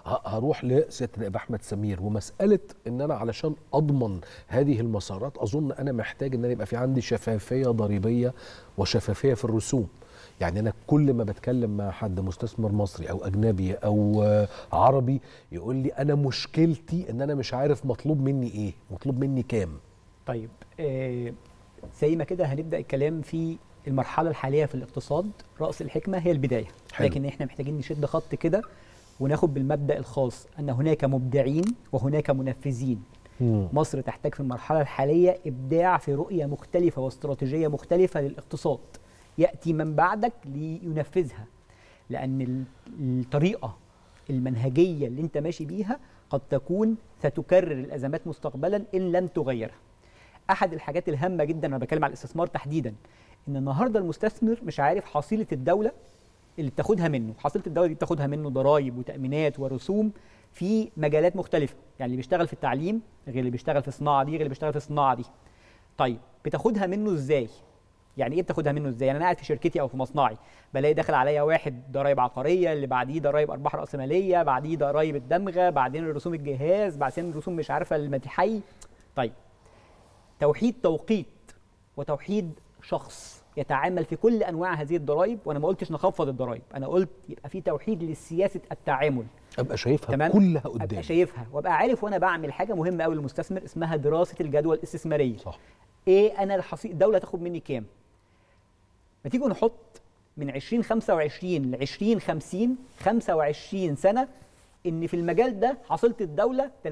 ه- هروح لسياده النائب احمد سمير ومساله ان انا علشان اضمن هذه المسارات اظن انا محتاج ان انا يبقى في عندي شفافيه ضريبيه وشفافيه في الرسوم يعني انا كل ما بتكلم مع حد مستثمر مصري او اجنبي او آه، عربي يقول لي انا مشكلتي ان انا مش عارف مطلوب مني ايه مطلوب مني كام طيب آه زي ما كده هنبدا الكلام في المرحله الحاليه في الاقتصاد راس الحكمه هي البدايه حلو. لكن احنا محتاجين نشد خط كده وناخد بالمبدا الخاص ان هناك مبدعين وهناك منفذين مصر تحتاج في المرحله الحاليه ابداع في رؤيه مختلفه واستراتيجيه مختلفه للاقتصاد ياتي من بعدك لينفذها لان ال- الطريقه المنهجيه اللي انت ماشي بيها قد تكون ستكرر الازمات مستقبلا ان لم تغيرها احد الحاجات الهامه جدا انا بتكلم على الاستثمار تحديدا ان النهارده المستثمر مش عارف حصيله الدوله اللي بتاخدها منه حصيله الدوله دي بتاخدها منه ضرائب وتامينات ورسوم في مجالات مختلفه يعني اللي بيشتغل في التعليم غير اللي بيشتغل في الصناعه دي غير اللي بيشتغل في الصناعه دي طيب بتاخدها منه ازاي يعني ايه بتاخدها منه ازاي يعني انا قاعد في شركتي او في مصنعي بلاقي داخل عليا واحد ضرايب عقاريه اللي بعديه ضرايب ارباح راس ماليه بعديه ضرايب الدمغه بعدين رسوم الجهاز بعدين رسوم مش عارفه المتحي طيب توحيد توقيت وتوحيد شخص يتعامل في كل انواع هذه الضرائب وانا ما قلتش نخفض الضرائب انا قلت يبقى في توحيد لسياسه التعامل ابقى شايفها تمام كلها ابقى قدامي شايفها وابقى عارف وانا بعمل حاجه مهمه قوي للمستثمر اسمها دراسه الجدوى الاستثماريه صح ايه انا الحصيل الدوله تاخد مني كام ما تيجوا نحط من 2025 ل 2050 25 سنه ان في المجال ده حصيله الدوله 30%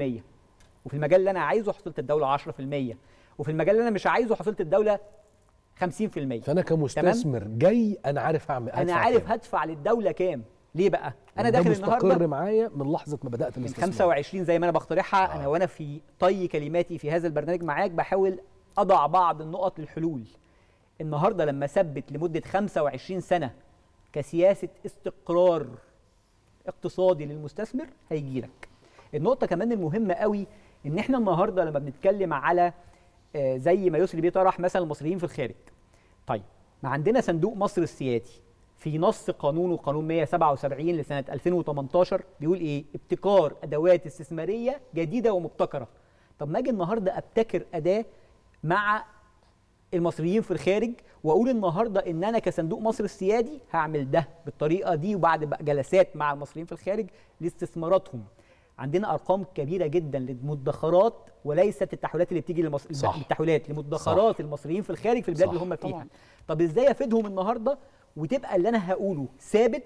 وفي المجال اللي انا عايزه حصيله الدوله 10% وفي المجال اللي انا مش عايزه حصيله الدوله 50% فانا كمستثمر جاي انا عارف اعمل انا هدفع عارف كام. هدفع للدوله كام ليه بقى انا ده داخل مستقر النهارده معايا من لحظه ما بدات من الاستثمار 25 زي ما انا بقترحها انا وانا في طي كلماتي في هذا البرنامج معاك بحاول اضع بعض النقط للحلول النهارده لما اثبت لمده 25 سنه كسياسه استقرار اقتصادي للمستثمر هيجي لك النقطه كمان المهمه قوي ان احنا النهارده لما بنتكلم على آه، زي ما يسري بيه طرح مثلا المصريين في الخارج طيب ما عندنا صندوق مصر السيادي في نص قانونه قانون 177 لسنه 2018 بيقول ايه ابتكار ادوات استثماريه جديده ومبتكره طب ما اجي النهارده ابتكر اداه مع المصريين في الخارج واقول النهارده ان انا كصندوق مصر السيادي هعمل ده بالطريقه دي وبعد بقى جلسات مع المصريين في الخارج لاستثماراتهم عندنا ارقام كبيره جدا للمدخرات وليست التحويلات اللي بتيجي للمص... صح. التحويلات لمدخرات صح. المصريين في الخارج في البلاد صح. اللي هم فيها طبعاً. طب ازاي افيدهم النهارده وتبقى اللي انا هقوله ثابت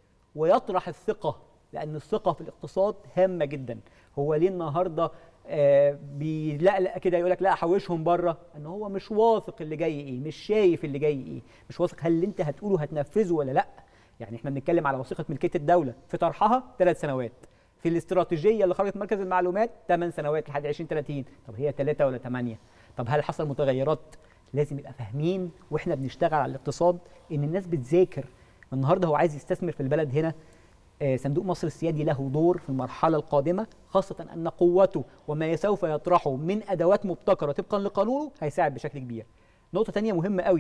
ويطرح الثقه لان الثقه في الاقتصاد هامه جدا هو ليه النهارده آه بيلقلق كده يقول لك لا احوشهم بره ان هو مش واثق اللي جاي ايه مش شايف اللي جاي ايه مش واثق هل اللي انت هتقوله هتنفذه ولا لا يعني احنا بنتكلم على وثيقه ملكيه الدوله في طرحها ثلاث سنوات في الاستراتيجيه اللي خرجت مركز المعلومات 8 سنوات لحد 2030 طب هي 3 ولا 8 طب هل حصل متغيرات لازم يبقى فاهمين واحنا بنشتغل على الاقتصاد ان الناس بتذاكر النهارده هو عايز يستثمر في البلد هنا آه، صندوق مصر السيادي له دور في المرحله القادمه خاصه ان قوته وما سوف يطرحه من ادوات مبتكره طبقا لقانونه هيساعد بشكل كبير نقطه تانية مهمه قوي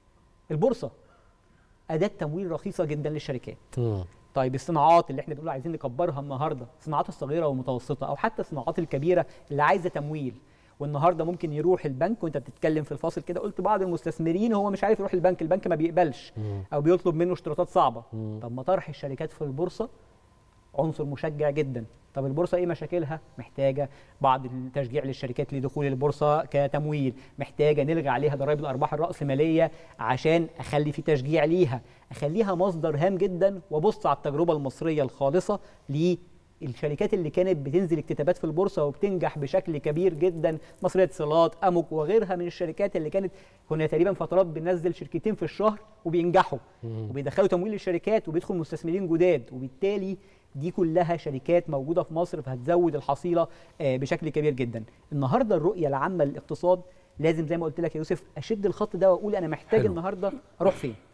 البورصه اداه تمويل رخيصه جدا للشركات مم. طيب الصناعات اللي احنا بنقول عايزين نكبرها النهارده الصناعات الصغيره والمتوسطه او حتى الصناعات الكبيره اللي عايزه تمويل والنهارده ممكن يروح البنك وانت بتتكلم في الفاصل كده قلت بعض المستثمرين هو مش عارف يروح البنك البنك ما بيقبلش او بيطلب منه اشتراطات صعبه طب ما طرح الشركات في البورصه عنصر مشجع جدا طب البورصه ايه مشاكلها محتاجه بعض التشجيع للشركات لدخول البورصه كتمويل محتاجه نلغي عليها ضرائب الارباح الراسماليه عشان اخلي في تشجيع ليها اخليها مصدر هام جدا وابص على التجربه المصريه الخالصه للشركات اللي كانت بتنزل اكتتابات في البورصه وبتنجح بشكل كبير جدا مصريه اتصالات امك وغيرها من الشركات اللي كانت كنا تقريبا فترات بننزل شركتين في الشهر وبينجحوا وبيدخلوا تمويل للشركات وبيدخل مستثمرين جداد وبالتالي دي كلها شركات موجوده في مصر فهتزود الحصيله آه، بشكل كبير جدا النهارده الرؤيه العامه للاقتصاد لازم زي ما قلت لك يا يوسف اشد الخط ده واقول انا محتاج حلو. النهارده اروح فين